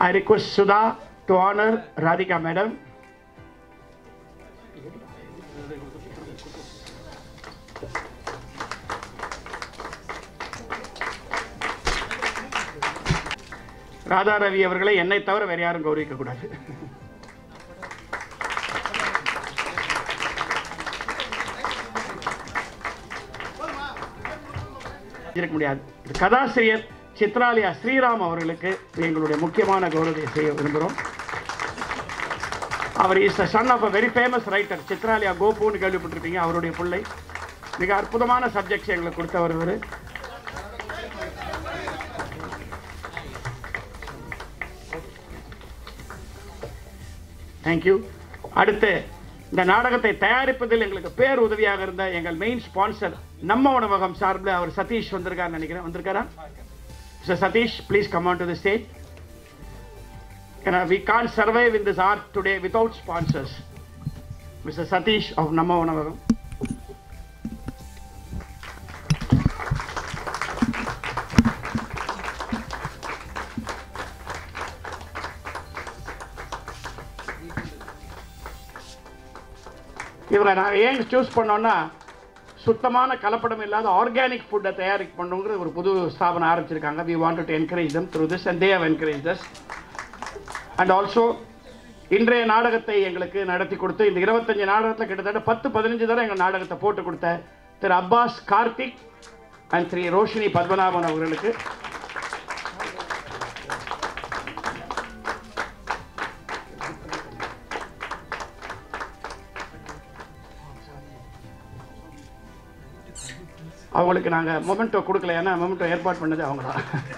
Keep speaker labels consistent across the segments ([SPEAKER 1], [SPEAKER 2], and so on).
[SPEAKER 1] I request Sudha to honor Radhika Madam. Radha Ravi அவர்களை என்னை தவிர வேற யாரும் கௌரவிக்க கூடாது இருக்க முடியாது இது கதாசிரியர் சித்ராலயா ஸ்ரீராம் அவர்களுக்கு எங்களுடைய முக்கியமான கௌரவத்தை செய்ய விரும்புகிறோம் அவர் is the son of a very famous writer Chitralaya கோபுன்னு கேள்விப்பட்டிருப்பீங்க அவருடைய பிள்ளை மிக அற்புதமான சப்ஜெக்ட்ஸ் எங்களுக்கு கொடுத்தவர் இவர் தேங்க்யூ அடுத்து இந்த நாடகத்தை தயாரிப்பதில் எங்களுக்கு பேர் உதவியாக இருந்த எங்கள் மெயின் ஸ்பான்சர் நம்ம உணவகம் சார்பில் அவர் சதீஷ் வந்திருக்காருன்னு நினைக்கிறேன் வந்திருக்காரா Mr. Satish, please come on to the stage. You know, we can't survive in this art today without sponsors. Mr. Satish of Namma Unavagam. இவரை நான் ஏன் சூஸ் பண்ணோன்னா சுத்தமான கலப்படம் இல்லாத ஆர்கானிக் ஃபுட்டை தயாரிக்க பண்ணுங்கிற ஒரு புது ஸ்தாபனம் ஆரம்பிச்சிருக்காங்க we want to encourage them through this and they have encourage us and also இன்றைய நாடகத்தை எங்களுக்கு நடத்தி கொடுத்து இந்த இருபத்தஞ்சு நாடகத்தில் கிட்டத்தட்ட பத்து பதினஞ்சு தடவை எங்கள் நாடகத்தை போட்டு கொடுத்த திரு அப்பாஸ் கார்த்திக் அண்ட் திரு ரோஷினி பத்மநாபன் அவர்களுக்கு அவங்களுக்கு நாங்கள் மொமெண்டோ கொடுக்கல ஏன்னா மொமெண்டோ ஏற்பாடு பண்ணது அவங்க தான்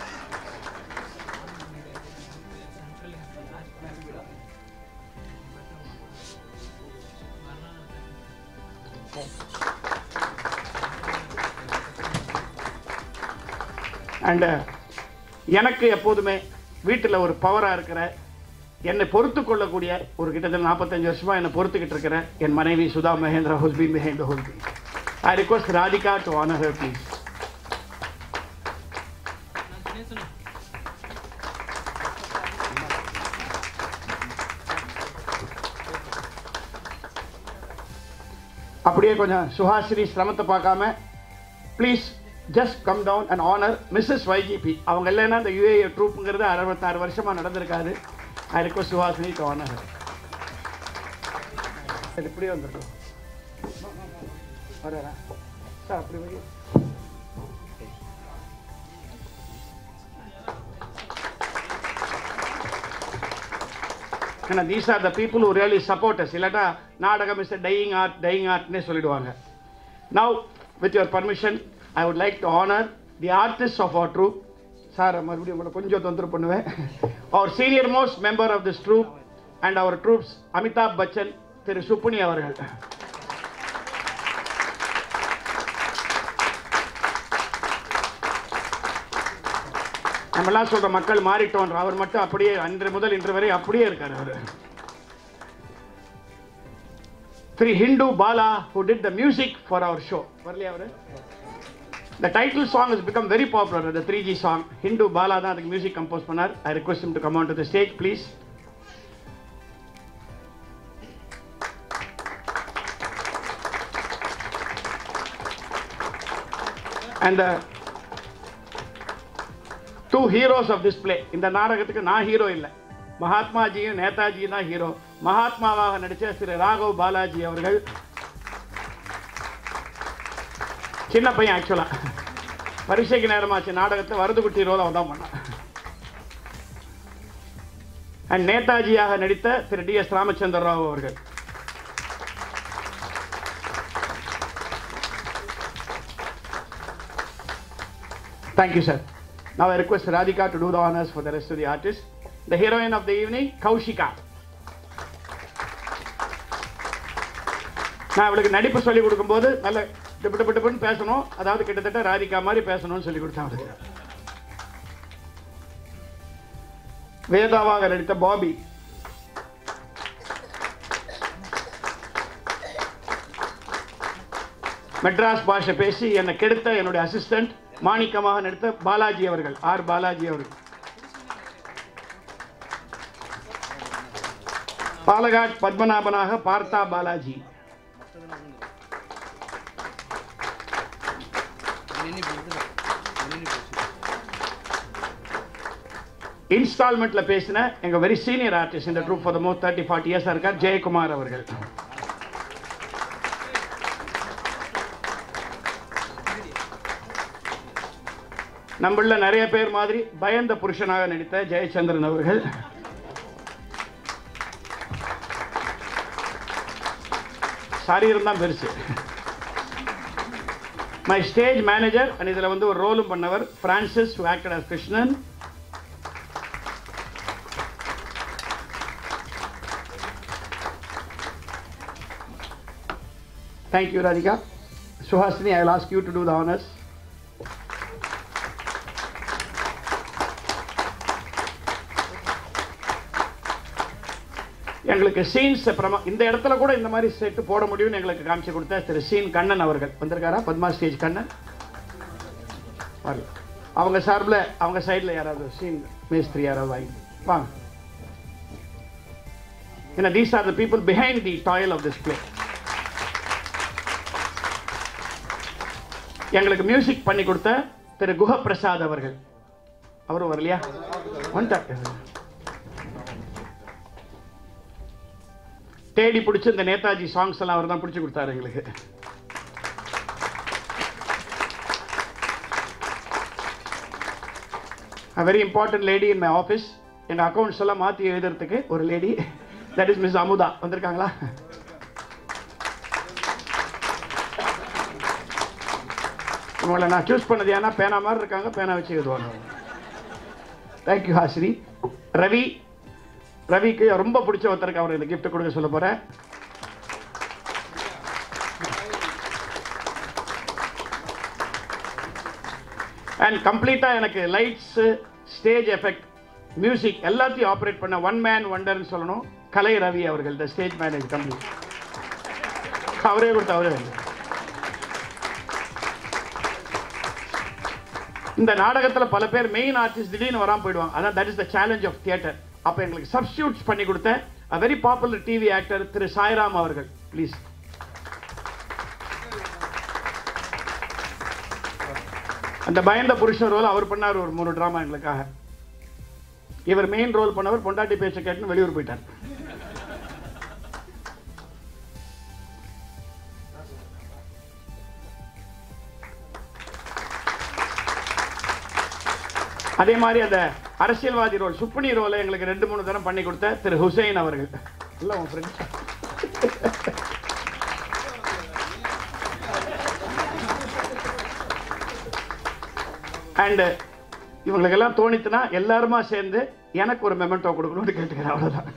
[SPEAKER 1] அண்டு எனக்கு எப்போதுமே வீட்டில் ஒரு பவராக இருக்கிற என்னை பொறுத்து கொள்ளக்கூடிய ஒரு கிட்டத்தட்ட நாற்பத்தஞ்சு வருஷமாக என்னை பொறுத்துக்கிட்டு இருக்கிற என் மனைவி Sudha Mahindra ஹுஸ்பி Mahendra ஹுஸ்பி I request Radhika to honor her, please. அப்படியே கொஞ்சம் சுஹாசினி சிரமத்தை பார்க்காம please just come down and honour Mrs YGP அவங்க இல்லைன்னா இந்த யூஏஏ ட்ரூப்புங்கிறது அறுபத்தாறு வருஷமாக நடந்திருக்காது I request Suhasini to honour இப்படியே வந்துருக்கோம் வரா சார் அப்படி வை ஏன்னா these are the people who really support us இல்லாட்டா நாடகம் இஸ் டையிங் ஆர்ட் டையிங் ஆர்ட்னே சொல்லிடுவாங்க now with your permission I would like to honour the artist of our troupe sir மறுபடியும் உங்களை கொஞ்சம் தொந்தரவு பண்ணுவேன் our senior most member of this troupe and our troupes Amitabh Bachchan Thiru Subbuni அவர்கள் நம்மலாம் சொல்ற மக்கள் மாறிட்டோன்ற அவர் மட்டும் அப்படியே அன்று முதல் இன்று வரை அப்படியே இருக்காரு அவர் திரு Hindu Bala who did the music for our show வரலையா அவரு The title song has become very popular, the 3G song. Hindu Bala தான் அதுக்கு மியூசிக் கம்போஸ் பண்ணார் I request him to come on to the stage, please. And the two heroes of this play இந்த நாடகத்துக்கு நான் hero இல்லை மகாத்மாஜியும் நேதாஜியும் தான் hero மகாத்மாவாக நடித்த திரு ராகவ் பாலாஜி அவர்கள் சின்ன பையன் ஆக்சுவலாக பரீட்சைக்கு நேரமாச்சு நாடகத்தை வரதுகுட்டி ரோல் அவன் தான் பண்ணான் அண்ட் நேதாஜியாக நடித்த திரு டி எஸ் ராமச்சந்திர ராவ் அவர்கள் Thank you, sir. Now I request Radhika to do the honors for the rest of the artists. The heroine of the evening, Kaushika. நான் அவளுக்கு நடிப்பு சொல்லி கொடுக்கும்போது நல்ல டிப்பு டிப்பு டிப்புன்னு பேசணும் அதாவது கிட்டத்தட்ட ராதிகா மாதிரி பேசணும்னு சொல்லி கொடுத்தேன் அவளுக்கு வேதாவாக நடித்த பாபி மெட்ராஸ் பாஷை பேசி என்னை கெடுத்த என்னுடைய அசிஸ்டன்ட் மாணிக்கமாக நடித்த பாலாஜி அவர்கள் ஆர் பாலாஜி அவர்கள் பாலகாட் பத்மநாபனாக பார்த்தா பாலாஜி இன்ஸ்டால்மெண்ட்ல பேசின எங்க வெரி சீனியர் ஆர்டிஸ்ட் இந்த troupe for the more thirty forty years இருக்கார் ஜெயக்குமார் அவர்கள் நம்மள நிறைய பேர் மாதிரி பயந்த புருஷனாக நடித்த ஜெயச்சந்திரன் அவர்கள் சரீரம் தான் பெருசு மை ஸ்டேஜ் மேனேஜர் அண்ட் இதில் வந்து ஒரு ரோலும் பண்ணவர் Francis acted as Krishnan Thank you, Radhika. Suhasini, I will ask you to do the honors. எங்களுக்கு சீன்ஸ் அப்புறமா இந்த இடத்துல கூட இந்த மாதிரி செட்டு போட முடியும்னு எங்களுக்கு காமிச்சு கொடுத்த திரு சீன் கண்ணன் அவர்கள் வந்திருக்காரா பத்மா ஸ்டேஜ் கண்ணன் வரல அவங்க சார்பில் அவங்க சைடில் யாராவது சீன் மேஸ்திரி யாராவது வாங்கி வாங்க ஏன்னா these are the people behind the toil of this play எங்களுக்கு மியூசிக் பண்ணி கொடுத்த திரு குஹபிரசாத் அவர்கள் அவரும் வரலையா வந்துட்டார் தேடி பிடிச்சி இந்த நேதாஜி சாங்ஸ் எல்லாம் அவர் தான் பிடிச்சி கொடுத்தாரு எங்களுக்கு very important lady in my office எங்கள் அக்கௌண்ட்ஸ் எல்லாம் மாற்றி எழுதுறதுக்கு ஒரு lady that is miss Amudha வந்திருக்காங்களா உங்களை நான் சூஸ் பண்ணது ஏன்னா பேனா மாதிரி இருக்காங்க பேனா வச்சு எழுதுவாங்க தேங்க்யூ ஹாசினி ரவி ரவிக்கு ரொம்ப பிடிச்ச ஒருத்தருக்கு அவர் இந்த gift கொடுக்க சொல்ல போகிறேன் அண்ட் கம்ப்ளீட்டாக எனக்கு லைட்ஸு ஸ்டேஜ் எஃபெக்ட் மியூசிக் எல்லாத்தையும் ஆப்ரேட் பண்ண ஒன் மேன் ஒண்டர்னு சொல்லணும் கலை ரவி அவர்கள் த ஸ்டேஜ் மேனேஜ் கம்பெனி அவரே கொடுத்த அவரே வந்து இந்த நாடகத்தில் பல பேர் மெயின் ஆர்டிஸ்ட் திடீர்னு வராமல் போயிடுவாங்க அதான் that is the challenge of theatre அப்போ எங்களுக்கு சப்ஸ்டியூட்ஸ் பண்ணி கொடுத்த a very popular TV actor Thiru Sairam அவர்கள் ப்ளீஸ் அந்த பயந்த புருஷன் ரோல் அவர் பண்ணார் ஒரு மூணு ட்ராமா எங்களுக்காக இவர் மெயின் ரோல் பண்ணவர் பொண்டாட்டி பேச்ச கேட்டுன்னு வெளியூர் போயிட்டார் அதே மாதிரி அந்த அரசியல்வாதி ரோல் சுப்புனி ரோலை எங்களுக்கு ரெண்டு மூணு தரம் பண்ணி கொடுத்த திரு ஹுசைன் அவர்கள் இல்ல உன் ஃப்ரெண்ட் அண்டு இவங்களுக்கெல்லாம் தோணித்துனா எல்லாருமா சேர்ந்து எனக்கு ஒரு மெமெண்டோ கொடுக்கணும்னு கேட்டுக்கிறேன் அவ்வளோதான்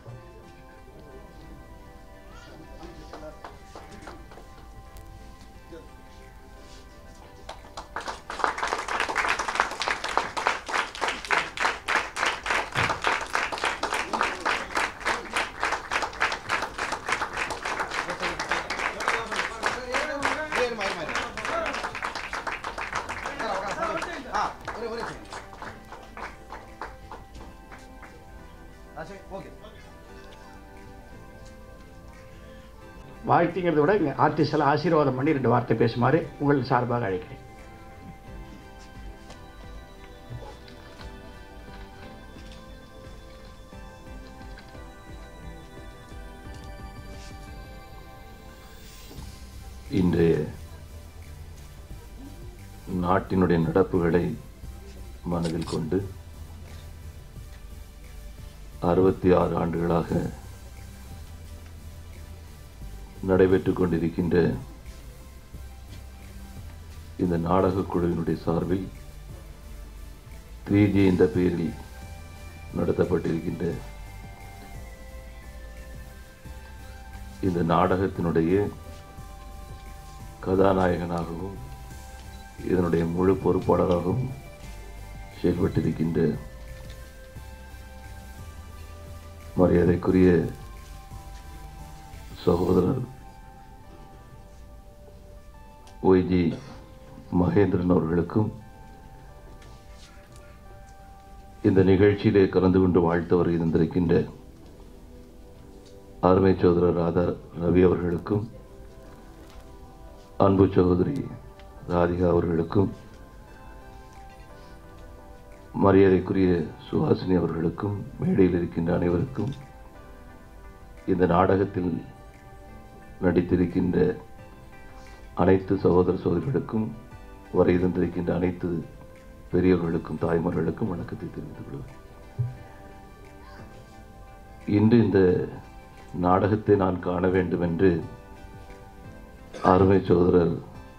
[SPEAKER 1] வாழ்த்திங்கிறத விட இங்கே ஆர்டிஸ்ட் எல்லாம் ஆசீர்வாதம் பண்ணி ரெண்டு வார்த்தை பேசுமாறு உங்கள் சார்பாக அழைக்கிறேன்
[SPEAKER 2] இன்றைய நாட்டினுடைய நடப்புகளை மனதில் கொண்டு அறுபத்தி ஆறு ஆண்டுகளாக நடைபெற்றுக் கொண்டிருக்கின்ற இந்த நாடகக் குழுவினுடைய சார்பில் த்ரீ ஜி என்ற பெயரில் நடத்தப்பட்டிருக்கின்ற இந்த நாடகத்தினுடைய கதாநாயகனாகவும் இதனுடைய முழு பொறுப்பாளராகவும் செயல்பட்டிருக்கின்ற மரியாதைக்குரிய சகோதரர் ஒய்ஜி மகேந்திரன் அவர்களுக்கும் இந்த நிகழ்ச்சியிலே கலந்து கொண்டு வாழ்த்து வருகின்றிருக்கின்ற அருமை சகோதரர் ராதா ரவி அவர்களுக்கும் அன்பு சகோதரி ராதிகா அவர்களுக்கும் மரியாதைக்குரிய சுஹாசினி அவர்களுக்கும் மேடையில் இருக்கின்ற அனைவருக்கும் இந்த நாடகத்தில் நடித்திருக்கின்ற அனைத்து சகோதர சகோதரிகளுக்கும் வரை இருந்திருக்கின்ற அனைத்து பெரியவர்களுக்கும் தாய்மார்களுக்கும் வணக்கத்தை தெரிவித்துக் கொள்கிறேன் இன்று இந்த நாடகத்தை நான் காண வேண்டும் என்று அருமை சகோதரர்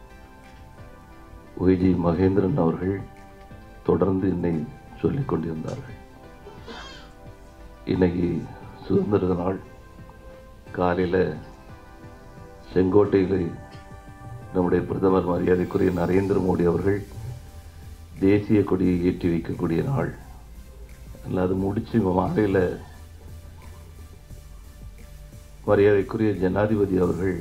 [SPEAKER 2] ஒய்ஜி மகேந்திரன் அவர்கள் தொடர்ந்து என்னை சொல்லிக் கொண்டிருந்தார்கள் இன்னைக்கு சுதந்திர நாள் காலையில் செங்கோட்டையில் நம்முடைய பிரதமர் மரியாதைக்குரிய நரேந்திர மோடி அவர்கள் தேசிய கொடியை ஏற்றி வைக்கக்கூடிய நாள் அதில் அது முடித்து மாலையில் மரியாதைக்குரிய ஜனாதிபதி அவர்கள்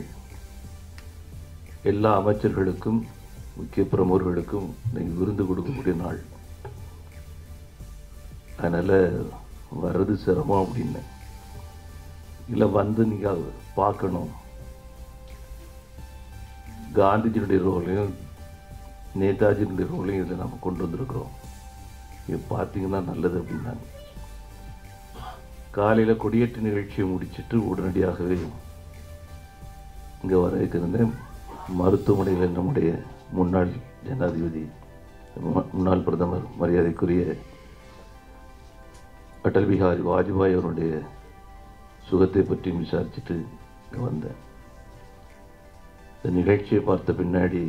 [SPEAKER 2] எல்லா அமைச்சர்களுக்கும் முக்கிய பிரமுகர்களுக்கும் இன்னைக்கு விருந்து கொடுக்கக்கூடிய நாள் அதனால் வர்றது சிரமம் அப்படின்னு இல்லை வந்து நீங்கள் பார்க்கணும் காந்திஜியுடைய ரோலையும் நேதாஜியினுடைய ரோலையும் இதில் நம்ம கொண்டு வந்திருக்கிறோம் இது பார்த்தீங்கன்னா நல்லது அப்படின்னாங்க காலையில் கொடியேற்ற நிகழ்ச்சியை முடிச்சிட்டு உடனடியாகவே இங்கே வர இருந்திருந்தேன் மருத்துவமனையில் நம்முடைய முன்னாள் ஜனாதிபதி மு- முன்னாள் பிரதமர் மரியாதைக்குரிய அடல் பிஹாரி வாஜ்பாய் அவருடைய சுகத்தை பற்றி விசாரிச்சுட்டு இங்க வந்தேன் இந்த நிகழ்ச்சியை பார்த்த பின்னாடி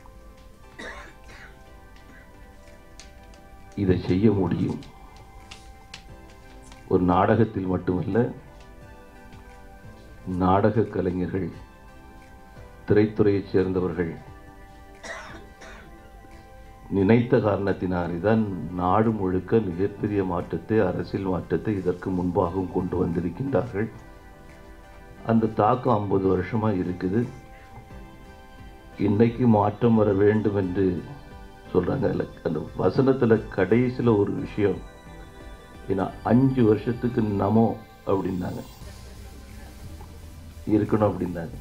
[SPEAKER 2] இதை செய்ய முடியும் ஒரு நாடகத்தில் மட்டுமல்ல நாடக கலைஞர்கள் திரைத்துறையைச் சேர்ந்தவர்கள் நினைத்த காரணத்தினாலே தான் நாடு முழுக்க மிகப்பெரிய மாற்றத்தை அரசியல் மாற்றத்தை இதற்கு முன்பாகவும் கொண்டு வந்திருக்கின்றார்கள் அந்த தாக்கம் ஐம்பது வருஷமா இருக்குது இன்னைக்கு மாற்றம் வர வேண்டும் என்று சொல்றாங்க அதுல அந்த வசனத்துல கடைசியில ஒரு விஷயம் ஏன்னா அஞ்சு வருஷத்துக்கு நமோ அப்படின்னாங்க இருக்கணும் அப்படின்னாங்க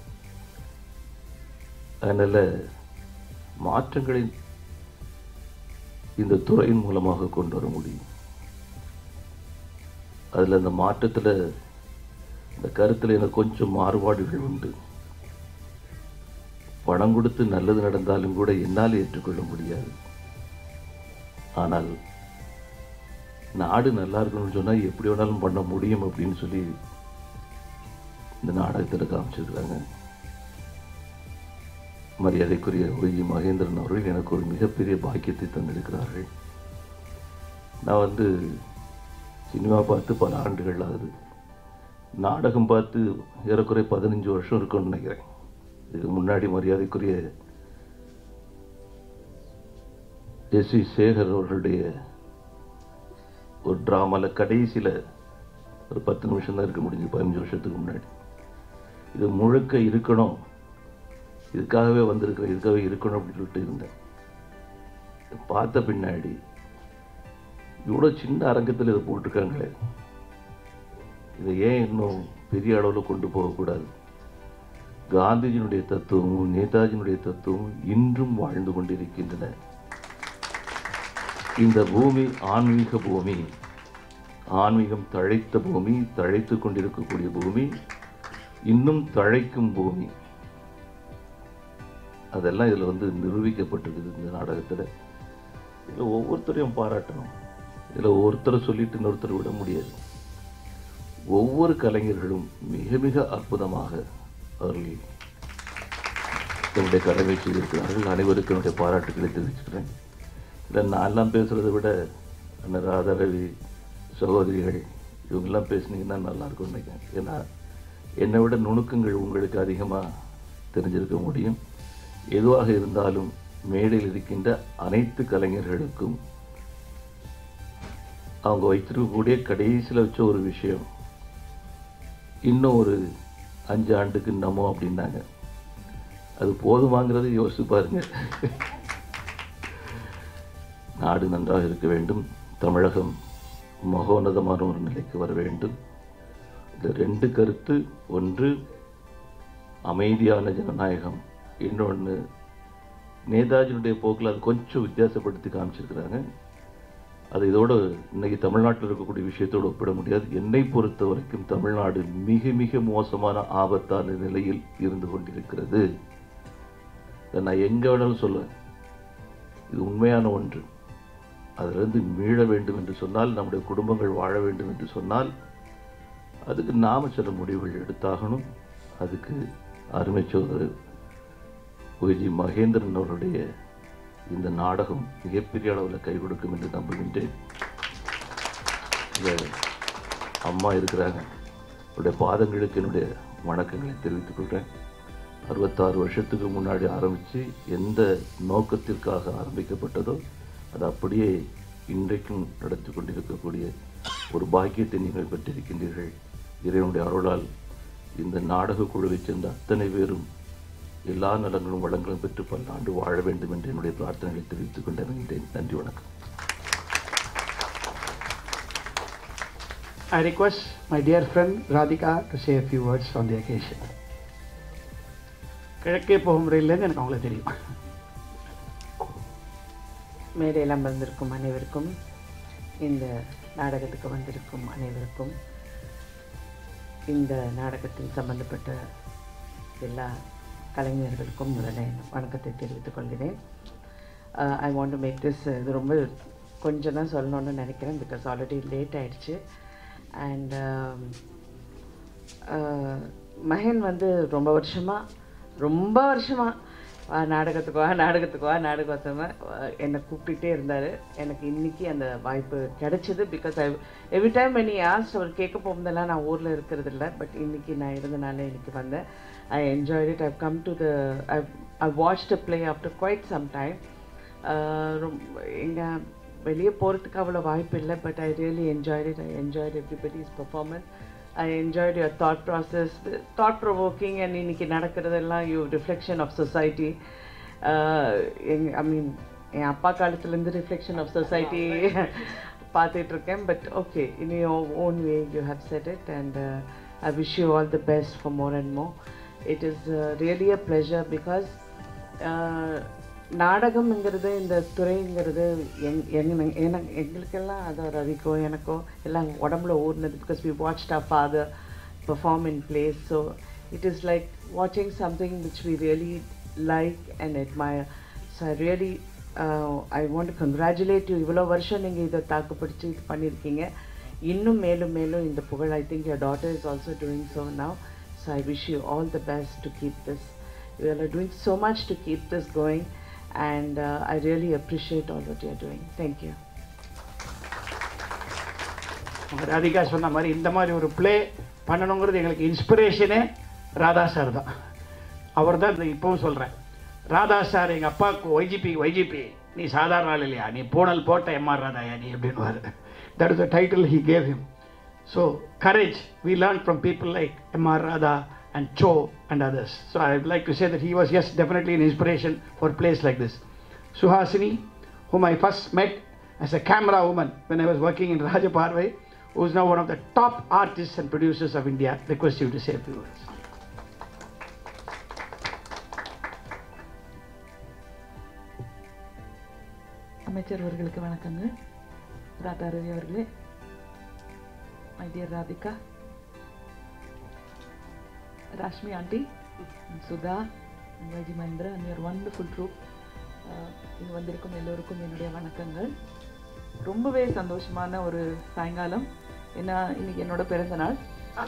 [SPEAKER 2] அதனால மாற்றங்களை இந்த துறையின் மூலமாக கொண்டு வர முடியும் அதில் அந்த மாற்றத்தில் இந்த கருத்தில் எனக்கு கொஞ்சம் மாறுபாடுகள் உண்டு பணம் கொடுத்து நல்லது நடந்தாலும் கூட என்னால் ஏற்றுக்கொள்ள முடியாது ஆனால் நாடு நல்லா இருக்கணும்னு சொன்னால் எப்படி வேணாலும் பண்ண முடியும் அப்படின்னு சொல்லி இந்த நாடகத்தில் காமிச்சிருக்கிறாங்க மரியாதைக்குரிய ஒய்ஜி மகேந்திரன் அவர்கள் எனக்கு ஒரு மிகப்பெரிய பாக்கியத்தை தந்திருக்கிறார்கள் நான் வந்து சினிமா பார்த்து பல ஆண்டுகள் ஆகுது நாடகம் பார்த்து ஏறக்குறை பதினஞ்சு வருஷம் இருக்கும்னு நினைக்கிறேன் இதுக்கு முன்னாடி மரியாதைக்குரிய எஸ் வி சேகர் அவர்களுடைய ஒரு ட்ராமாவில் கடைசியில் ஒரு பத்து நிமிஷம் தான் இருக்க முடிஞ்சு பதினஞ்சு வருஷத்துக்கு முன்னாடி இது முழுக்க இருக்கணும் இதுக்காகவே வந்திருக்கிறேன் இதுக்காகவே இருக்கணும் அப்படின்னு சொல்லிட்டு இருந்தேன் பார்த்த பின்னாடி இவ்வளோ சின்ன அரங்கத்தில் இதை போட்டிருக்காங்களே இதை ஏன் இன்னும் பெரிய அளவில் கொண்டு போகக்கூடாது காந்திஜியினுடைய தத்துவமும் நேதாஜியினுடைய தத்துவமும் இன்றும் வாழ்ந்து கொண்டிருக்கின்றன இந்த பூமி ஆன்மீக பூமி ஆன்மீகம் தழைத்த பூமி தழைத்து கொண்டிருக்கக்கூடிய பூமி இன்னும் தழைக்கும் பூமி அதெல்லாம் இதில் வந்து நிரூபிக்கப்பட்டிருக்குது இந்த நாடகத்தில் இதில் ஒவ்வொருத்தரையும் பாராட்டணும் இதில் ஒவ்வொருத்தரை சொல்லிட்டு இன்னொருத்தர் விட முடியாது ஒவ்வொரு கலைஞர்களும் மிக மிக அற்புதமாக அவர்கள் தன்னுடைய கடமை செய்திருக்கிறார்கள் அனைவருக்கும் என்னுடைய பாராட்டுக்களை தெரிவிச்சுக்கிறேன் இல்லை நான்லாம் பேசுகிறத விட அண்ணன் ராதா ரவி சகோதரிகள் இவங்கெல்லாம் பேசுனீங்கன்னா நல்லா இருக்கும்னு நினைக்கிறேன் ஏன்னா என்னை விட நுணுக்கங்கள் உங்களுக்கு அதிகமாக தெரிஞ்சிருக்க முடியும் எதுவாக இருந்தாலும் மேடையில் இருக்கின்ற அனைத்து கலைஞர்களுக்கும் அவங்க வைத்திருக்கக்கூடிய கடைசியில் வச்ச ஒரு விஷயம் இன்னும் ஒரு அஞ்சு ஆண்டுக்கு நம்மோ அப்படின்னாங்க அது போதுமாங்கிறதை யோசிச்சு பாருங்க நாடு நன்றாக இருக்க வேண்டும் தமிழகம் மகோன்னதமான ஒரு நிலைக்கு வர வேண்டும் இந்த ரெண்டு கருத்து ஒன்று அமைதியான ஜனநாயகம் இன்னொன்று நேதாஜினுடைய போக்கில் அது கொஞ்சம் வித்தியாசப்படுத்தி காமிச்சிருக்கிறாங்க அது இதோடு இன்னைக்கு தமிழ்நாட்டில் இருக்கக்கூடிய விஷயத்தோடு ஒப்பிட முடியாது என்னை பொறுத்த வரைக்கும் தமிழ்நாடு மிக மிக மோசமான ஆபத்தான நிலையில் இருந்து கொண்டிருக்கிறது இதை நான் எங்கே வேணாலும் சொல்லுவேன் இது உண்மையான ஒன்று அதிலிருந்து மீள வேண்டும் என்று சொன்னால் நம்முடைய குடும்பங்கள் வாழ வேண்டும் என்று சொன்னால் அதுக்கு நாம சில முடிவுகள் எடுத்தாகணும் அதுக்கு அருமை சோதரர் ஒய்ஜி மகேந்திரன் அவருடைய இந்த நாடகம் மிகப்பெரிய அளவில் கை கொடுக்கும் என்று நம்புகின்றேன் இந்த அம்மா இருக்கிறாங்க அவருடைய பாதங்களுக்கு என்னுடைய வணக்கங்களை தெரிவித்துக் கொள்கிறேன் அறுபத்தாறு வருஷத்துக்கு முன்னாடி ஆரம்பித்து எந்த நோக்கத்திற்காக ஆரம்பிக்கப்பட்டதோ அது அப்படியே இன்றைக்கும் நடத்தி கொண்டிருக்கக்கூடிய ஒரு பாக்கியத்தை நீங்கள் பெற்றிருக்கின்றீர்கள் இறைவனுடைய அருளால் இந்த நாடக குழுவைச் சேர்ந்த அத்தனை பேரும் எல்லா நலங்களும் வளங்களும் பெற்று பல்லாண்டு வாழ வேண்டும் என்று என்னுடைய பிரார்த்தனைகளை தெரிவித்துக் கொண்டிருக்கின்றேன் நன்றி வணக்கம்
[SPEAKER 1] I request my dear friend Radhika to say a few words on the occasion. கிழக்கே போகும் ரயில்லேருந்து எனக்கு அவங்கள தெரியும்
[SPEAKER 3] மேடையில் அமர்ந்திருக்கும் அனைவருக்கும் இந்த நாடகத்துக்கு வந்திருக்கும் அனைவருக்கும் இந்த நாடகத்தில் சம்பந்தப்பட்ட எல்லா கலைஞர்களுக்கும் முதல்ல வணக்கத்தை தெரிவித்துக் கொள்கிறேன் I want to make this இது ரொம்ப கொஞ்சம் தான் சொல்லணும்னு நினைக்கிறேன் பிகாஸ் ஆல்ரெடி லேட் ஆயிடுச்சு அண்ட் மகன் வந்து ரொம்ப வருஷமாக ரொம்ப வருஷமாக வா நாடகத்துக்கு வா நாடகத்துக்கு வா நாடகத்தமாக என்னை கூப்பிட்டுட்டே இருந்தார் எனக்கு இன்னைக்கு அந்த வாய்ப்பு கிடைச்சிது பிகாஸ் ஐ எவ்ரி டைம் நீ ஆஸ்ட் அவர் கேட்க போகும்போதெல்லாம் நான் ஊரில் இருக்கிறது இல்லை பட் இன்னைக்கு நான் இருந்தனால இன்னைக்கு வந்தேன் I enjoy it I come to the I I watch the play after quite some time ரொம்ப எங்கள் வெளியே போகிறதுக்கு அவ்வளோ வாய்ப்பு இல்லை but I really enjoyed it I enjoyed everybody's performance I enjoyed your thought process thought provoking and இன்னைக்கு நடக்கிறதெல்லாம் you reflection of society எங் ஐ மீன் என் அப்பா காலத்துலேருந்து ரிஃப்ளெக்ஷன் ஆஃப் சொசைட்டி பார்த்துட்ருக்கேன் but okay in your own way you have said it and I wish you all the best for more and more it is really a pleasure because நாடகம்ங்கிறது இந்த துறைங்கிறது எங் எங் எனக்கு எங்களுக்கெல்லாம் அது ரவிக்கோ எனக்கோ எல்லாம் உடம்புல ஓடுனது because we watch a father perform in plays so it is like வாட்சிங் something which we really like and admire so I really I want congratulate you இவ்வளோ வருஷம் நீங்கள் இதை தாக்கு பிடிச்சி இது பண்ணியிருக்கீங்க இன்னும் மேலும் மேலும் இந்த புகழ் I think your daughter is also doing so now so I wish you all the best to keep this you are doing so much to keep this going and uh, I really appreciate all what you are doing. Thank you.
[SPEAKER 1] Radhika சொன்ன மாதிரி இந்த மாதிரி ஒரு play பண்ணணுங்கிறது எங்களுக்கு இன்ஸ்பிரேஷனே Radha sir தான் அவர் தான் இப்போவும் சொல்கிறேன் ராதா சார் எங்கள் அப்பாவுக்கு ஒய்ஜிபி ஒய்ஜிபி நீ சாதாரண ஆள் இல்லையா நீ போனல் போட்ட எம்ஆர் ராதாயா நீ அப்படின்வாரு that is the title he gave him so courage we learn from people like M R Radha and Cho and others. So I would like to say that he was, yes, definitely an inspiration for a place like this. Suhasini, whom I first met as a camera woman when I was working in Rajaparvai, who is now one of the top artists and producers of India, request you to say a few words.
[SPEAKER 4] அமைச்சர் அவர்களுக்கு வணக்கங்கள் ராதா ரவி அவர்களே my dear Radhika Rashmi aunty Sudha Vaiji மந்திர and your wonderful troupe இங்கே வந்திருக்கும் எல்லோருக்கும் என்னுடைய வணக்கங்கள் ரொம்பவே சந்தோஷமான ஒரு சாயங்காலம் ஏன்னா இன்னைக்கு என்னோட பிறந்த நாள்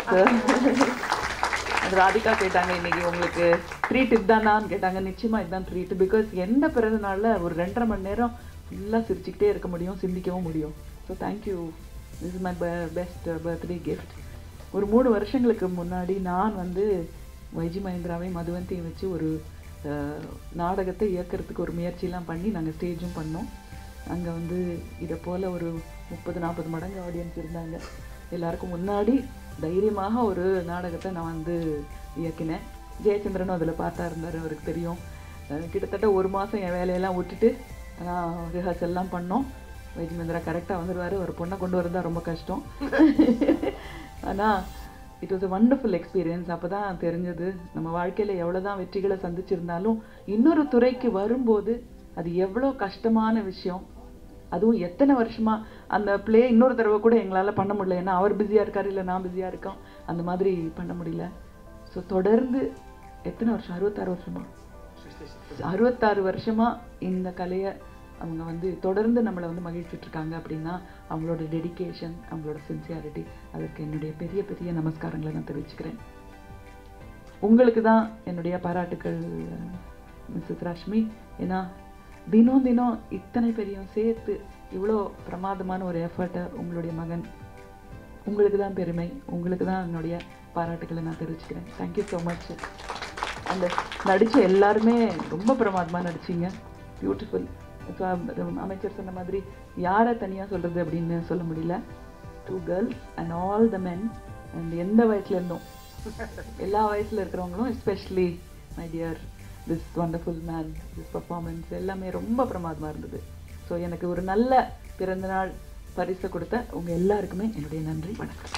[SPEAKER 4] அது ராதிகா கேட்டாங்க இன்னைக்கு உங்களுக்கு ட்ரீட் இதுதானான்னு கேட்டாங்க நிச்சயமா இதுதான் ட்ரீட் பிகாஸ் எந்த பிறந்த நாளில் ஒரு ரெண்டரை மணி நேரம் ஃபுல்லாக சிரிச்சுக்கிட்டே இருக்க முடியும் சிந்திக்கவும் முடியும் so thank you this is my best birthday gift ஒரு மூணு வருஷங்களுக்கு முன்னாடி நான் வந்து வைஜி மகேந்திராவையும் மதுவந்தியும் வச்சு ஒரு அஹ், நாடகத்தை இயக்கிறதுக்கு ஒரு முயற்சியெல்லாம் பண்ணி நாங்கள் ஸ்டேஜும் பண்ணோம் அங்கே வந்து இதை போல் ஒரு முப்பது நாற்பது மடங்கு ஆடியன்ஸ் இருந்தாங்க எல்லாருக்கும் முன்னாடி தைரியமாக ஒரு நாடகத்தை நான் வந்து இயக்கினேன் ஜெயச்சந்திரனும் அதில் பார்த்தா இருந்தார் அவருக்கு தெரியும் அஹ், கிட்டத்தட்ட ஒரு மாதம் என் வேலையெல்லாம் விட்டுட்டு நான் ரிஹர்சல்லாம் பண்ணோம் வைஜி மந்திரா கரெக்டாக வந்துடுவார் ஒரு பொண்ணை கொண்டு வரதா ரொம்ப கஷ்டம் ஆனால் it was a wonderful experience அப்போ தான் தெரிஞ்சது நம்ம வாழ்க்கையில் எவ்வளோ தான் வெற்றிகளை சந்திச்சிருந்தாலும் இன்னொரு துறைக்கு வரும்போது அது எவ்வளோ கஷ்டமான விஷயம் அதுவும் எத்தனை வருஷமா அந்த ப்ளே இன்னொரு தடவை கூட எங்களால் பண்ண முடியல ஏன்னா அவர் பிஸியாக இருக்கார் இல்லை நான் பிஸியாக இருக்கோம் அந்த மாதிரி பண்ண முடியல ஸோ தொடர்ந்து எத்தனை வருஷம் அறுபத்தாறு வருஷமா அறுபத்தாறு வருஷமா இந்த கலையை அவங்க வந்து தொடர்ந்து நம்மளை வந்து மகிழ்ச்சிட்டு இருக்காங்க அப்படின்னா அவங்களோட டெடிகேஷன் அவங்களோட சின்சியாரிட்டி அதற்கு என்னுடைய பெரிய பெரிய நமஸ்காரங்களை நான் தெரிவிச்சுக்கிறேன் உங்களுக்கு தான் என்னுடைய பாராட்டுக்கள் மிஸ்ஸஸ் ரஷ்மி ஏன்னா தினம் தினம் இத்தனை பெரியும் சேர்த்து இவ்வளோ பிரமாதமான ஒரு எஃபர்ட்டை உங்களுடைய மகன் உங்களுக்கு தான் பெருமை உங்களுக்கு தான் என்னுடைய பாராட்டுக்களை நான் தெரிவிச்சுக்கிறேன் தேங்க்யூ ஸோ மச் அந்த நடிச்ச எல்லாருமே ரொம்ப பிரமாதமாக நடிச்சீங்க பியூட்டிஃபுல் ஸோ அமைச்சர் சொன்ன மாதிரி யாரை தனியாக சொல்கிறது அப்படின்னு சொல்ல முடியல two girls and all the men and எந்த வயசுல இருந்தும் எல்லா வயசுல இருக்கிறவங்களும் especially my dear this wonderful man this performance எல்லாமே ரொம்ப பிரமாதமாக இருந்தது ஸோ எனக்கு ஒரு நல்ல பிறந்தநாள் பரிசை கொடுத்த உங்க எல்லாருக்குமே என்னுடைய நன்றி வணக்கம்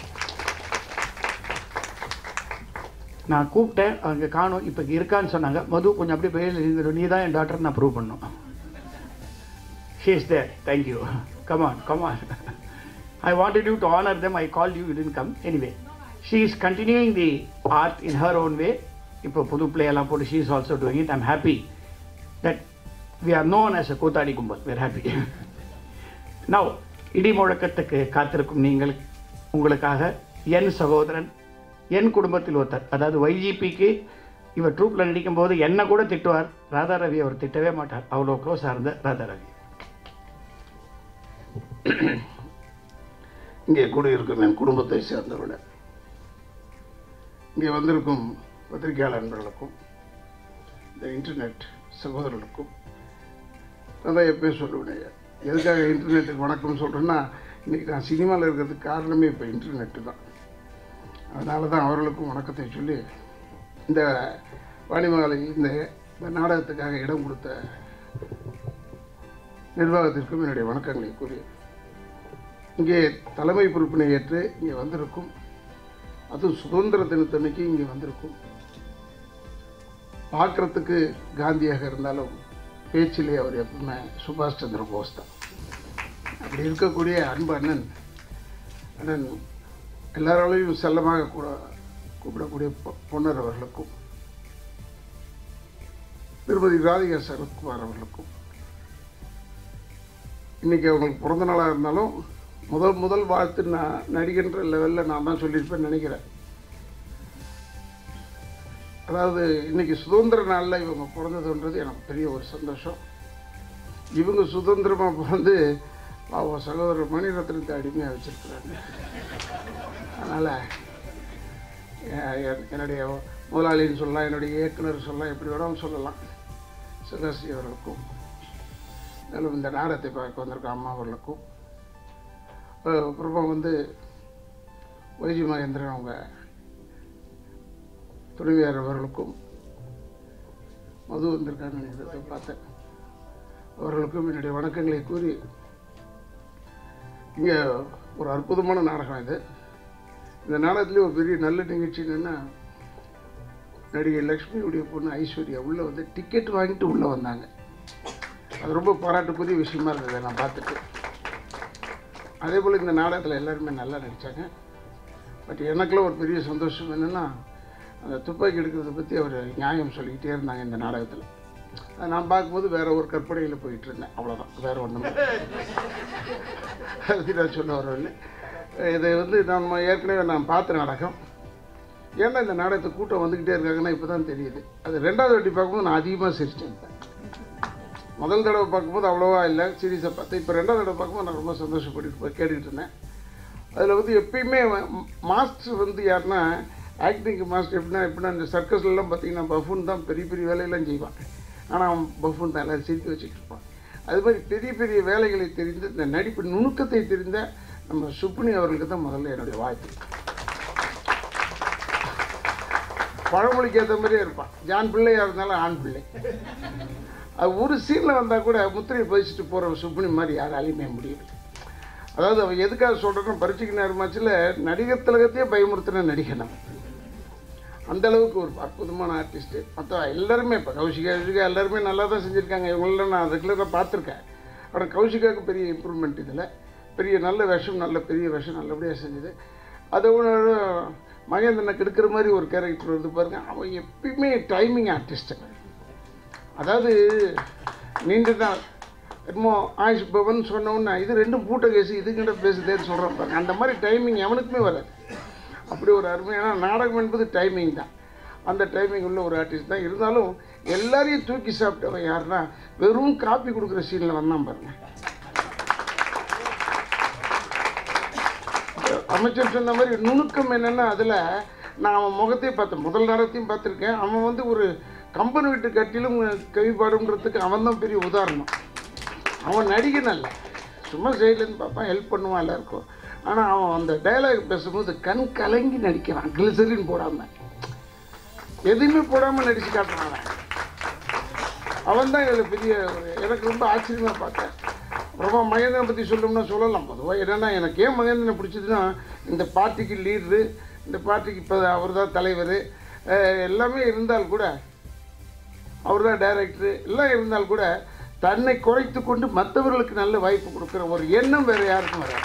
[SPEAKER 1] நான் கூப்பிட்டேன் அங்கே காணோம் இப்போ இருக்கான்னு சொன்னாங்க மது கொஞ்சம் அப்படியே பேர் இருந்துடும் நீ தான் என் டாக்டர் நான் ப்ரூவ் பண்ணும் she is there thank you come on come on I wanted you to honour them I call you in come anyway she is continuing the art in her own way இப்போ புது play எல்லாம் போட்டு she is also doing it I'm happy that we are known as a கூத்தாடி கும்பல் வேர் happy now இடி முழக்கத்துக்கு காத்திருக்கும் நீங்கள் உங்களுக்காக என் சகோதரன் என் குடும்பத்தில் ஒருத்தர் அதாவது வைஜிபிக்கு இவர் ட்ரூப்பில் நடிக்கும்போது என்ன கூட திட்டுவார் ராதா ரவி அவர் திட்டவே மாட்டார் அவ்வளோ க்ளோஸாக இருந்த ராதா ரவி
[SPEAKER 5] இங்கே கூடியிருக்கும் என் குடும்பத்தை சேர்ந்தவர்கள் இங்கே வந்திருக்கும் பத்திரிகையாளர் நண்பர்களுக்கும் இந்த இன்டர்நெட் சகோதரர்களுக்கும் நான் தான் எப்பயும் சொல்லுவேன் எதுக்காக இன்டர்நெட்டுக்கு வணக்கம் சொல்கிறேன்னா இன்றைக்கி நான் சினிமாவில் இருக்கிறதுக்கு காரணமே இப்போ இன்டர்நெட்டு தான் அதனால தான் அவர்களுக்கும் வணக்கத்தை சொல்லி இந்த வாணிமலை இந்த இந்த நாடகத்துக்காக இடம் கொடுத்த நிர்வாகத்திற்கும் என்னுடைய வணக்கங்களை கூறி இங்கே தலைமை பொறுப்பினை ஏற்று இங்கே வந்திருக்கும் அதுவும் சுதந்திர தினத்தன்னைக்கு இங்கே வந்திருக்கும் பார்க்குறதுக்கு காந்தியாக இருந்தாலும் பேச்சிலே அவர் எப்பவுமே சுபாஷ் சந்திர போஸ் தான் அப்படி இருக்கக்கூடிய அன்பு அண்ணன் அண்ணன் எல்லாராலையும் செல்லமாக கூட கூப்பிடக்கூடிய பொ- பொன்னர் அவர்களுக்கும் திருமதி ராதிகா சரத்குமார் அவர்களுக்கும் இன்னைக்கு அவங்களுக்கு பிறந்த நாளாக இருந்தாலும் முதல் முதல் வாழ்த்து நான் நடிகன்ற லெவலில் நான் தான் சொல்லியிருப்பேன்னு நினைக்கிறேன் அதாவது இன்னைக்கு சுதந்திர நாளில் இவங்க பிறந்ததுன்றது எனக்கு பெரிய ஒரு சந்தோஷம் இவங்க சுதந்திரமாக பிறந்து பாவம் சகோதரர் மணிரத்னத்தை அடிமையாக வச்சிருக்கிறாங்க அதனால் என்னுடைய முதலாளின்னு சொல்லலாம் என்னுடைய இயக்குனர் சொல்லலாம் எப்படி வேணாலும் சொல்லலாம் சுகாஸ்ரீ அவர்களுக்கும் மேலும் இந்த நாடகத்தை பார்க்க வந்திருக்க அம்மா அவர்களுக்கும் அஹ் அப்புறமா வந்து வைஜி மகேந்திரன் அவங்க துணைவியார் அவர்களுக்கும் மது வந்திருக்காங்க நினைக்கிறத பார்த்தேன் அவர்களுக்கும் என்னுடைய வணக்கங்களை கூறி இங்கே ஒரு அற்புதமான நாடகம் இது இந்த நாடகத்துலேயே ஒரு பெரிய நல்ல நிகழ்ச்சி என்னென்னா நடிகை லக்ஷ்மியுடைய பொண்ணு ஐஸ்வர்யா உள்ளே வந்து டிக்கெட் வாங்கிட்டு உள்ளே வந்தாங்க அது ரொம்ப பாராட்டுக்குரிய விஷயமா இருந்தது நான் பார்த்துட்டு அதே போல் இந்த நாடகத்தில் எல்லாருமே நல்லா நடித்தாங்க பட் எனக்குள்ள ஒரு பெரிய சந்தோஷம் என்னென்னா அந்த துப்பாக்கி எடுக்கிறத பற்றி அவர் நியாயம் சொல்லிக்கிட்டே இருந்தாங்க இந்த நாடகத்தில் அதை நான் பார்க்கும்போது வேற ஒரு கற்பனையில் போயிட்டு இருந்தேன் அவ்வளோதான் வேற ஒன்றும் அது நான் சொல்ல வரவில்லை இதை வந்து நம்ம ஏற்கனவே நான் பார்த்த நாடகம் ஏன்னா இந்த நாடகத்தை கூட்டம் வந்துக்கிட்டே இருக்காங்கன்னா இப்போ தான் தெரியுது அது ரெண்டாவது வாட்டி பார்க்கும்போது நான் அதிகமாக சிரிச்சிட்டேன் இப்ப. முதல் தடவை பார்க்கும்போது அவ்வளோவா இல்லை சீரியஸாக பார்த்தேன் இப்போ ரெண்டாவது தடவை பார்க்கும்போது நான் ரொம்ப சந்தோஷப்பட்டு போய் கேட்டுக்கிட்டு இருந்தேன் அதில் வந்து எப்பயுமே மாஸ்டர் வந்து யாருன்னா ஆக்டிங் மாஸ்டர் எப்படின்னா எப்படின்னா இந்த சர்க்கஸ்லாம் பார்த்தீங்கன்னா பஃபூன் தான் பெரிய பெரிய வேலையெல்லாம் செய்வான் ஆனால் அவன் பஃபூன் தான் எல்லாரும் சிரித்து வச்சுட்டு இருப்பான் அது மாதிரி பெரிய பெரிய வேலைகளை தெரிந்து இந்த நடிப்பு நுணுக்கத்தை தெரிந்த நம்ம சுப்னி அவர்களுக்கு தான் முதல்ல என்னுடைய வாழ்த்து பழமொழிக்கு ஏற்ற மாதிரியே இருப்பான் ஜான் பிள்ளையாக இருந்தாலும் ஆண் பிள்ளை அது ஒரு சீனில் வந்தால் கூட முத்திரையை பதிச்சுட்டு போகிற சுப்னி மாதிரி யாராலையுமே முடியல அதாவது அவன் எதுக்காக சொல்கிறேன்னு பரீட்சைக்கு நேரமாச்சில் நடிகர் திலகத்தையே பயமுறுத்தின நடிகன் அவன் அந்த அளவுக்கு ஒரு அற்புதமான ஆர்டிஸ்ட்டு மற்ற எல்லாருமே இப்போ கௌஷிகா கௌஷிகா எல்லாருமே நல்லா தான் செஞ்சுருக்காங்க இவங்களெல்லாம் நான் ரெகுலராக பார்த்துருக்கேன் ஆனால் கௌஷிகாவுக்கு பெரிய இம்ப்ரூவ்மெண்ட் இதில் பெரிய நல்ல விஷம் நல்ல பெரிய விஷம் நல்லபடியாக செஞ்சது அதை ஒன்று மகேந்திரனுக்கு எடுக்கிற மாதிரி ஒரு கேரக்டர் வந்து பாருங்க அவன் எப்பயுமே டைமிங் ஆர்டிஸ்ட்டு அதாவது நீண்ட நாள் என்னமோ ஆயுஷ் பவன் சொன்னோன்னா இது ரெண்டும் பூட்ட கேசு இதுக்கிட்ட பேசுதேன்னு சொல்கிறேன் பாருங்க அந்த மாதிரி டைமிங் எவனுக்குமே வராது அப்படி ஒரு அருமையான நாடகம் என்பது டைமிங் தான் அந்த டைமிங் உள்ள ஒரு ஆர்டிஸ்ட் தான் இருந்தாலும் எல்லாரையும் தூக்கி சாப்பிட்டவன் யாருன்னா வெறும் காப்பி கொடுக்குற சீனில் வந்தான் பாருங்க அமைச்சர் சொன்ன மாதிரி நுணுக்கம் என்னென்னா அதில் நான் அவன் முகத்தையும் பார்த்தேன் முதல் நேரத்தையும் பார்த்துருக்கேன் அவன் வந்து ஒரு கம்பெனி வீட்டு கட்டிலும் கவி பாடுங்கிறதுக்கு அவன் தான் பெரிய உதாரணம் அவன் நடிகன் அல்ல சும்மா சைட்லேருந்து பார்ப்பான் ஹெல்ப் பண்ணுவான் எல்லாருக்கும் ஆனால் அவன் அந்த டைலாக் பேசும்போது கண் கலங்கி நடிக்கிறான் கிளிசரின் போடாமல் எதுவுமே போடாமல் நடிச்சு காட்டுறான் அவன் அவன் தான் இதில் பெரிய ஒரு எனக்கு ரொம்ப ஆச்சரியமாக பார்த்தேன் ரொம்ப மகேந்திரனை பற்றி சொல்லணும்னா சொல்லலாம் பொதுவாக என்னென்னா எனக்கு ஏன் மகேந்திரனை பிடிச்சதுன்னா இந்த பார்ட்டிக்கு லீடரு இந்த பார்ட்டிக்கு இப்போ அவர் தான் தலைவர் எல்லாமே இருந்தால் கூட அவர் தான் டைரக்டரு எல்லாம் இருந்தால் கூட தன்னை குறைத்து கொண்டு மற்றவர்களுக்கு நல்ல வாய்ப்பு கொடுக்குற ஒரு எண்ணம் வேறு யாருக்கும் வராது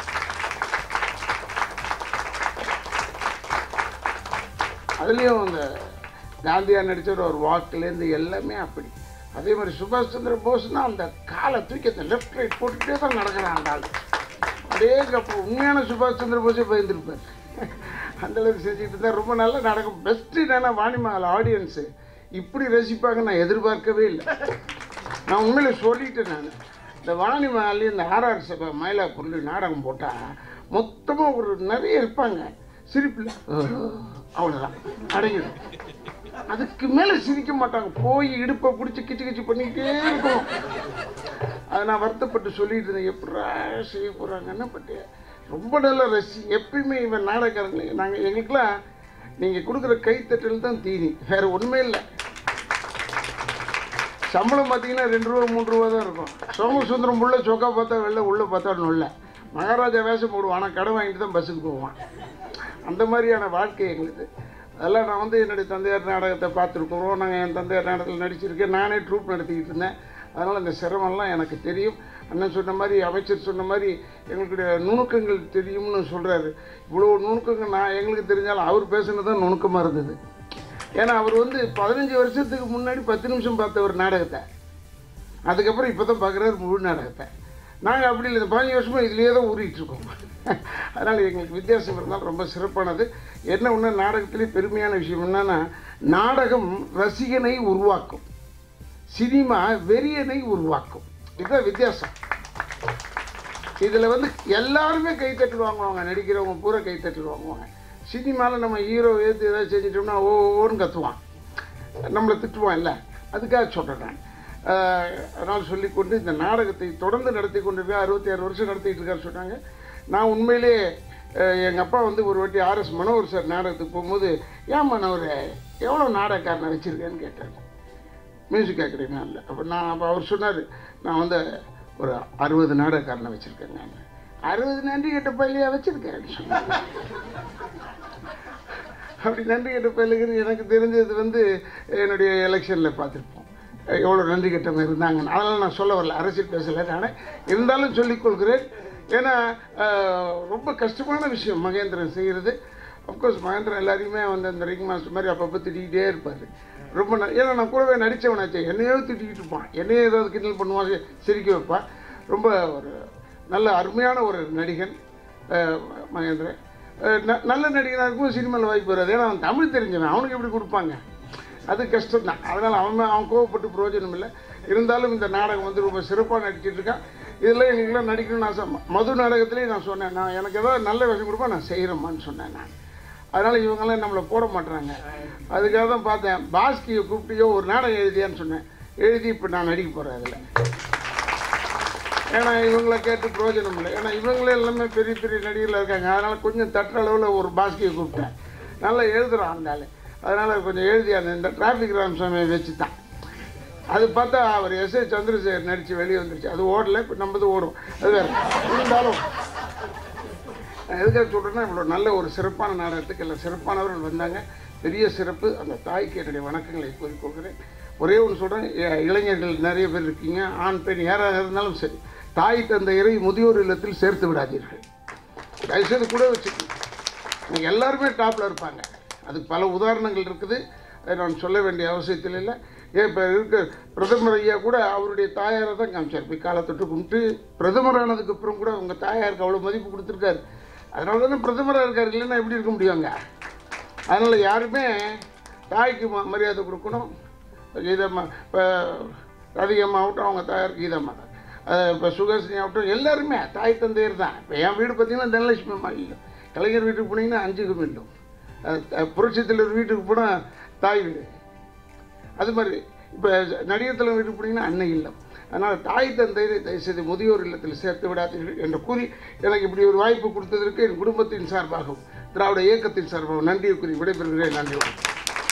[SPEAKER 5] அதுலேயும் அந்த காந்தியார் நடித்த ஒரு வாக்குலேருந்து எல்லாமே அப்படி அதே மாதிரி சுபாஷ் சந்திர போஸ்னா அந்த காலை தூக்கி அந்த லெஃப்ட் ரைட் போட்டுக்கிட்டே தான் நடக்கிறான் அந்த ஆள் அப்படியே அப்போ உண்மையான சுபாஷ் சந்திர போஸே பயந்துருப்பார் அந்த அளவுக்கு செஞ்சுக்கிட்டு இருந்தால் ரொம்ப நல்லா நடக்கும் பெஸ்ட்டு என்னன்னா வாணிமகள் ஆடியன்ஸு இப்படி ரசிப்பாங்க நான் எதிர்பார்க்கவே இல்லை நான் உண்மையில சொல்லிட்டேன் நான் இந்த வாணிமகாலி இந்த ஆர்ஆர் சபை மயிலாப்பூர்ல நாடகம் போட்டால் மொத்தமாக ஒரு நிறைய இருப்பாங்க சிரிப்பில் அவ்வளோதான் அடங்கிடும் அதுக்கு மேலே சிரிக்க மாட்டாங்க போய் இடுப்பை பிடிச்சி கிச்சு கிச்சு பண்ணிக்கிட்டே இருக்கும் அதை நான் வருத்தப்பட்டு சொல்லிட்டு இருந்தேன் எப்படா செய்ய போகிறாங்கன்னு பட்டு ரொம்ப நல்ல ரசி எப்பயுமே இவன் நாடகக்காரங்க நாங்கள் எங்களுக்கெல்லாம் நீங்கள் கொடுக்குற கைத்தட்டல் தான் தீனி வேறு ஒன்றுமே இல்லை சம்பளம் பார்த்தீங்கன்னா ரெண்டு ரூபா மூணு ரூபா தான் இருக்கும் சோமசுந்தரம் உள்ள சொக்கா பார்த்தா வெளில உள்ளே பார்த்தா நொல்ல மகாராஜா வேஷம் போடுவான் ஆனால் கடை வாங்கிட்டு தான் பஸ்ஸுக்கு போவான் அந்த மாதிரியான வாழ்க்கை எங்களுக்கு அதெல்லாம் நான் வந்து என்னுடைய தந்தையார் நாடகத்தை பார்த்துருக்குறோம் நாங்கள் என் தந்தையார் நாடகத்தில் நடிச்சிருக்கேன் நானே ட்ரூப் நடத்திக்கிட்டு இருந்தேன் அதனால் அந்த சிரமம்லாம் எனக்கு தெரியும் அண்ணன் சொன்ன மாதிரி அமைச்சர் சொன்ன மாதிரி எங்களுடைய நுணுக்கங்கள் தெரியும்னு சொல்கிறாரு இவ்வளோ நுணுக்கங்கள் நான் எங்களுக்கு தெரிஞ்சாலும் அவர் பேசுனது தான் நுணுக்கமாக இருந்தது ஏன்னா அவர் வந்து பதினஞ்சு வருஷத்துக்கு முன்னாடி பத்து நிமிஷம் பார்த்த ஒரு நாடகத்தை அதுக்கப்புறம் இப்போ தான் பார்க்குறாரு முழு நாடகத்தை நாங்கள் அப்படி இல்லை இந்த பதினஞ்சு வருஷமாக இதுலேயே தான் ஊறிட்டு இருக்கோம் அதனால் எங்களுக்கு வித்தியாசம் இருந்தால் ரொம்ப சிறப்பானது என்ன ஒன்று நாடகத்திலே பெருமையான விஷயம் என்னன்னா நாடகம் ரசிகனை உருவாக்கும் சினிமா வெறியனை உருவாக்கும் இதுதான் வித்தியாசம் இதில் வந்து எல்லாருமே கைத்தட்டல் வாங்குவாங்க நடிக்கிறவங்க பூரா கைத்தட்டல் வாங்குவாங்க சினிமாவில் நம்ம ஹீரோ ஏற்று ஏதாவது செஞ்சிட்டோம்னா ஓ ஓன்னு கத்துவான் நம்மளை திட்டுவான் இல்லை அதுக்காக சொல்கிறேன் நான் ஆஹ் அதனால் சொல்லிக்கொண்டு இந்த நாடகத்தை தொடர்ந்து நடத்தி கொண்டிருக்கேன் அறுபத்தி ஆறு வருஷம் நடத்திட்டு இருக்காரு சொன்னாங்க நான் உண்மையிலே எங்கள் அப்பா வந்து ஒரு வாட்டி ஆர்எஸ் மனோகர் சார் நாடகத்துக்கு போகும்போது ஏன் மனோர் எவ்வளோ நாடகக்காரனை வச்சுருக்கேன்னு கேட்டார் மியூசிக் அகாடமியில் அப்போ நான் அப்போ அவர் சொன்னார் நான் வந்து ஒரு அறுபது நாடகக்காரனை வச்சுருக்கேன் நான் அறுபது நன்றி கெட்ட பள்ளியாக வச்சுருக்கேன் சொன்னாங்க அப்படி நன்றி கெட்ட பயிலுக்குன்னு எனக்கு தெரிஞ்சது வந்து என்னுடைய எலெக்ஷனில் பார்த்துருப்போம் எவ்வளோ நன்றி கெட்டவங்க இருந்தாங்கன்னு அதனால் நான் சொல்ல வரல அரசியல் பேசலை நான் இருந்தாலும் சொல்லிக்கொள்கிறேன் ஏன்னா ஆஹ், ரொம்ப கஷ்டமான விஷயம் மகேந்திரன் செய்கிறது அஃப்கோர்ஸ் மகேந்திரன் எல்லாரையுமே வந்து அந்த ரிங் மாஸ்டர் மாதிரி அப்பப்போ திட்டிக்கிட்டே இருப்பார் ரொம்ப ந- ஏன்னா நான் கூடவே நடித்தவனாச்சே என்னையோ திட்டிக்கிட்டு இருப்பான் என்னையோ ஏதாவது கிண்டல் பண்ணுவான் சி- சிரிக்க வைப்பான் ரொம்ப ஒரு நல்ல அருமையான ஒரு நடிகன் ஆஹ், மகேந்திரன் ஆஹ், ந- நல்ல நடிகனாக இருக்கும் சினிமாவில் வாய்ப்பு வராது ஏன்னா அவன் தமிழ் தெரிஞ்சவன் அவனுக்கு எப்படி கொடுப்பாங்க அது கஷ்டம் தான் அதனால் அவன் அவன் கோவப்பட்டு பிரயோஜனம் இல்லை இருந்தாலும் இந்த நாடகம் வந்து ரொம்ப சிறப்பாக நடிச்சிட்டு இருக்கான் இதில் எங்களுக்குலாம் நடிக்கணும்னு ஆசை ம- மது நாடகத்துலேயும் நான் சொன்னேன் நான் எனக்கு ஏதாவது நல்ல விஷயம் கொடுப்பா நான் செய்கிறேம்மான்னு சொன்னேன் நான் அதனால் இவங்கெல்லாம் நம்மளை போட மாட்டுறாங்க அதுக்காக தான் பார்த்தேன் பாஸ்கியை கூப்பிட்டியோ ஒரு நாடகம் எழுதியான்னு சொன்னேன் எழுதி இப்போ நான் நடிக்க போகிறேன் அதில் ஏன்னா இவங்கள கேட்டு பிரயோஜனம் இல்லை ஏன்னா இவங்களே எல்லாமே பெரிய பெரிய நடிகர்கள் இருக்காங்க அதனால் கொஞ்சம் தட்டுற அளவில் ஒரு பாஸ்கியை கூப்பிட்டேன் நல்லா எழுதுறான் அந்த ஆள் அதனால் கொஞ்சம் எழுதி அந்த இந்த டிராஃபிக் ராமசாமியை வச்சு தான் அது பார்த்தா அவர் எஸ் ஏ சந்திரசேகர் நடித்து வெளியே வந்துருச்சு அது ஓடல இப்போ நம்மது ஓடும் அது வேறு இருந்தாலும் நான் எதுக்காக சொல்கிறேன்னா இவ்வளோ நல்ல ஒரு சிறப்பான நாடகத்துக்கு எல்லாம் சிறப்பானவர்கள் வந்தாங்க பெரிய சிறப்பு அந்த தாய்க்கு என்னுடைய வணக்கங்களை கூறிக்கொள்கிறேன் ஒரே ஒன்று சொல்கிறேன் இளைஞர்கள் நிறைய பேர் இருக்கீங்க ஆண் பெண் யாராக இருந்தாலும் சரி தாய் தந்தையரை முதியோர் இல்லத்தில் சேர்த்து விடாதீர்கள் தயவுசெய்து கூட வச்சுக்கோங்க இன்னைக்கு எல்லாருமே டாப்பில் இருப்பாங்க அதுக்கு பல உதாரணங்கள் இருக்குது அதை நான் சொல்ல வேண்டிய அவசியத்தில் இல்லை ஏன் இப்போ இருக்க பிரதமர் ஐயா கூட அவருடைய தாயாரை தான் காமிச்சார் போய் காலை தொட்டு கும்பிட்டு பிரதமர் ஆனதுக்கு அப்புறம் கூட உங்கள் தாயாருக்கு அவ்வளோ மதிப்பு கொடுத்துருக்காரு அதனால தானே பிரதமராக இருக்காரு இல்லைன்னா எப்படி இருக்க முடியுங்க அதனால் யாருமே தாய்க்கு ம- மரியாதை கொடுக்கணும் கீதம்மா இப்போ ராதிகம்மா ஆகட்டும் அவங்க தாயார் கீதம்மா தான் இப்போ சுகர்ஷினி ஆகட்டும் எல்லாருமே தாய் தந்தையர் தான் இப்போ என் வீடு பார்த்தீங்கன்னா தனலட்சுமி அம்மா இல்லை கலைஞர் வீட்டுக்கு போனீங்கன்னா அஞ்சுக்கு மீண்டும் புரட்சி தலைவர் வீட்டுக்கு போனால் தாய் வீடு அது மாதிரி இப்போ நடிகர் தலைவர் வீட்டுக்கு போனீங்கன்னா அன்னை இல்லம் அதனால் தாய் தந்தையரை தயவுசெய்து முதியோர் இல்லத்தில் சேர்த்து விடாதீர்கள் என்று கூறி எனக்கு இப்படி ஒரு வாய்ப்பு கொடுத்ததற்கு என் குடும்பத்தின் சார்பாகவும் திராவிட இயக்கத்தின் சார்பாகவும் நன்றியை கூறி விடைபெறுகிறேன் நன்றி வணக்கம்.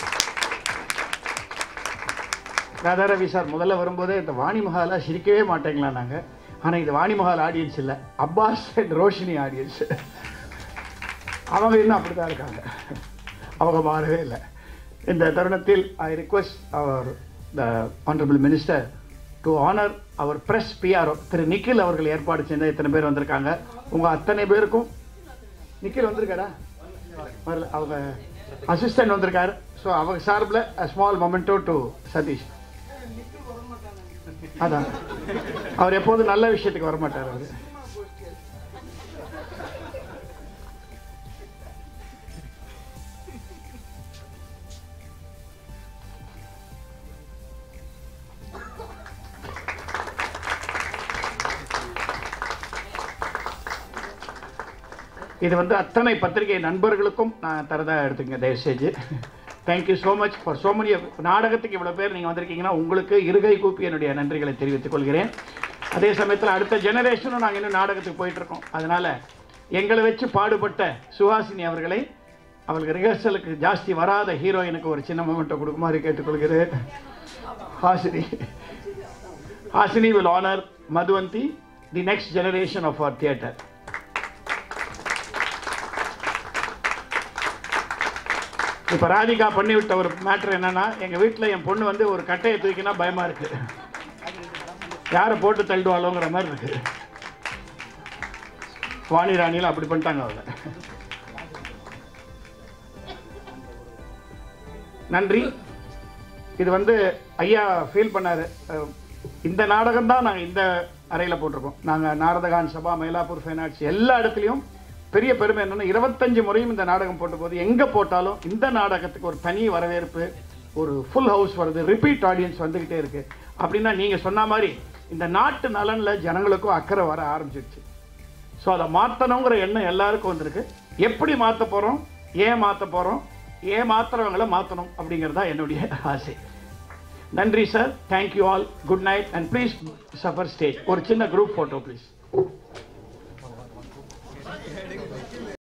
[SPEAKER 1] ராதாரவி சார் முதல்ல வரும்போதே இந்த வாணி மகாலா சிரிக்கவே மாட்டேங்களா நாங்கள் ஆனால் இது வாணி மகால் ஆடியன்ஸ் இல்லை அப்பாஸ் அண்ட் ரோஷினி ஆடியன்ஸ் அவங்க இன்னும் அப்படி தான் இருக்காங்க அவங்க மாறவே இல்லை இந்த தருணத்தில் I request our the honourable minister to honour our press PRO Thiru Nikhil அவர்கள் ஏற்பாடு செஞ்ச இத்தனை பேர் வந்திருக்காங்க உங்கள் அத்தனை பேருக்கும் நிக்கில் வந்திருக்காரா வரல அவங்க அசிஸ்டன்ட் வந்திருக்காரு ஸோ அவங்க சார்பில் ஸ்மால் மொமெண்டோ டு சதீஷ் அதான் அவர் எப்போதும் நல்ல விஷயத்துக்கு வர மாட்டார் அவர் இது வந்து அத்தனை பத்திரிகை நண்பர்களுக்கும் நான் தரதா எடுத்துங்க தயவுசெய்து thank you so much for so many நாடகத்துக்கு இவ்வளோ பேர் நீங்கள் வந்திருக்கீங்கன்னா உங்களுக்கு இருகை கூப்பி என்னுடைய நன்றிகளை தெரிவித்துக் கொள்கிறேன் அதே சமயத்தில் அடுத்த ஜெனரேஷனும் நாங்கள் இன்னும் நாடகத்துக்கு போயிட்டு இருக்கோம் அதனால எங்களை வச்சு பாடுபட்ட சுஹாசினி அவர்களை அவளுக்கு ரிஹர்சலுக்கு ஜாஸ்தி வராத ஹீரோயினுக்கு ஒரு சின்ன மொமெண்ட்டை கொடுக்குமாறு கேட்டுக்கொள்கிறேன் Hasini Hasini will honour Madhuvanthi the next generation of our theatre இப்போ ராதிகா பண்ணி விட்ட ஒரு மேட்ரு என்னன்னா எங்கள் வீட்டில் என் பொண்ணு வந்து ஒரு கட்டையை தூக்கினா பயமாக இருக்கு யாரை போட்டு தள்ளிடுவாளோங்கிற மாதிரி இருக்கு வாணி ராணியில் அப்படி பண்ணிட்டாங்க அவளை நன்றி இது வந்து ஐயா ஃபீல் பண்ணாரு அஹ், இந்த நாடகம் தான் நாங்கள் இந்த அறையில் போட்டிருக்கோம் நாங்கள் நாரதகான் சபா மயிலாப்பூர் ஃபைனான்ஸ் எல்லா இடத்துலையும் பெரிய பெருமை என்னன்னா இருபத்தஞ்சு முறையும் இந்த நாடகம் போட்ட போது எங்கே போட்டாலும் இந்த நாடகத்துக்கு ஒரு தனி வரவேற்பு ஒரு ஃபுல் ஹவுஸ் வருது ரிப்பீட் ஆடியன்ஸ் வந்துக்கிட்டே இருக்கு அப்படின்னா நீங்கள் சொன்ன மாதிரி இந்த நாட்டு நலனில் ஜனங்களுக்கும் அக்கறை வர ஆரம்பிச்சிருச்சு ஸோ அதை மாற்றணுங்கிற எண்ணம் எல்லாருக்கும் வந்திருக்கு எப்படி மாற்ற போகிறோம் ஏன் மாற்ற போகிறோம் ஏன் மாற்றுறவங்கள மாற்றணும் அப்படிங்கிறது தான் என்னுடைய ஆசை நன்றி sir thank you all good night and please suffer stage ஒரு சின்ன குரூப் ஃபோட்டோ ப்ளீஸ்